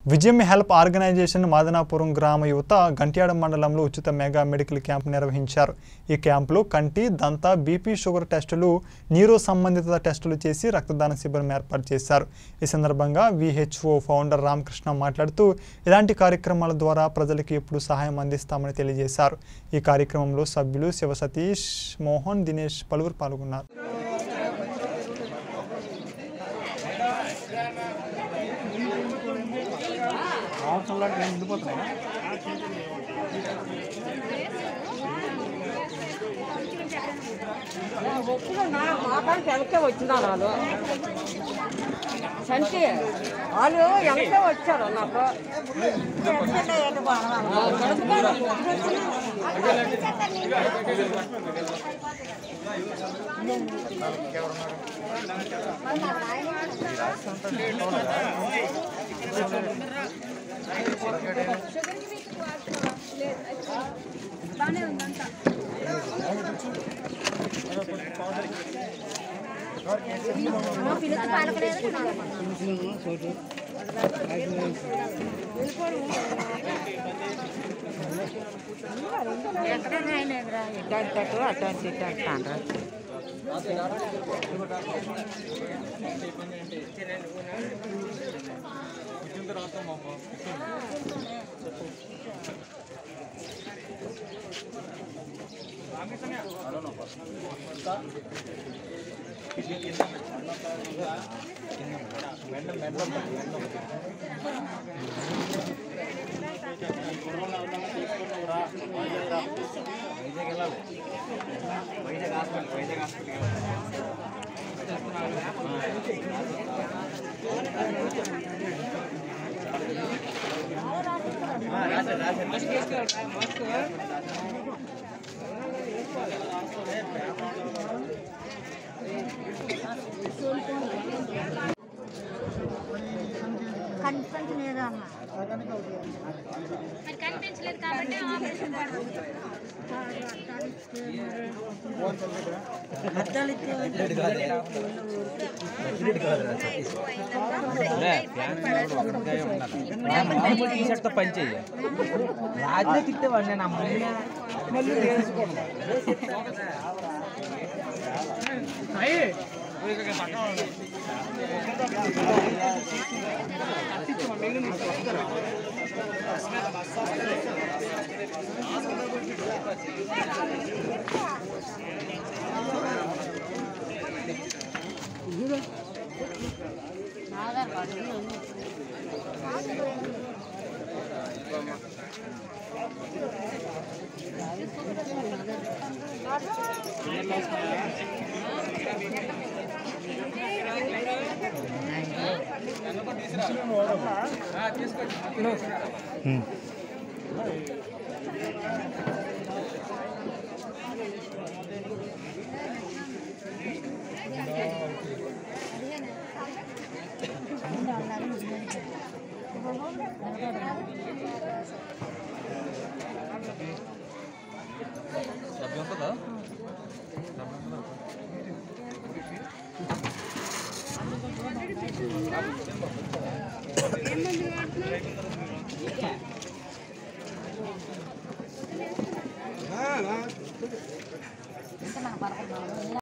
విజయం help organisation మాదనాపురం గ్రామ యువత గంట్యాడ మండలంలో ఉచిత మెగా మెడికల్ క్యాంప్ నిర్వహించారు ఈ క్యాంపులో కంటి దంత బీపీ షుగర్ టెస్టులు నీరో సంబంధిత టెస్టులు చేసి రక్తదాన శిబిరం ఏర్పాటు చేశారు ఈ సందర్భంగా విహెచ్ఓ ఫౌండర్ రామకృష్ణ మాట్లాడుతూ ఇలాంటి కార్యక్రమాల ద్వారా ప్రజలకు ఎప్పుడు సహాయం అందిస్తామని తెలియజేశారు ఈ కార్యక్రమంలో సభ్యులు శివ సతీష్ మోహన్ దినేష్ పలువురు పాల్గొన్నారు వచ్చిన మాకాడికి వెనకే వచ్చినారు వాళ్ళు సంచి వాళ్ళు వెనకే వచ్చారు నాకు కనిపించలేదు అన్న మరి కనిపించలేదు కాబట్టి ఆపరేషన్ పడుతుంది టీషర్ట్తో పని చెయ్యి రాజునే తిట్టేవాడిని నా మళ్ళీ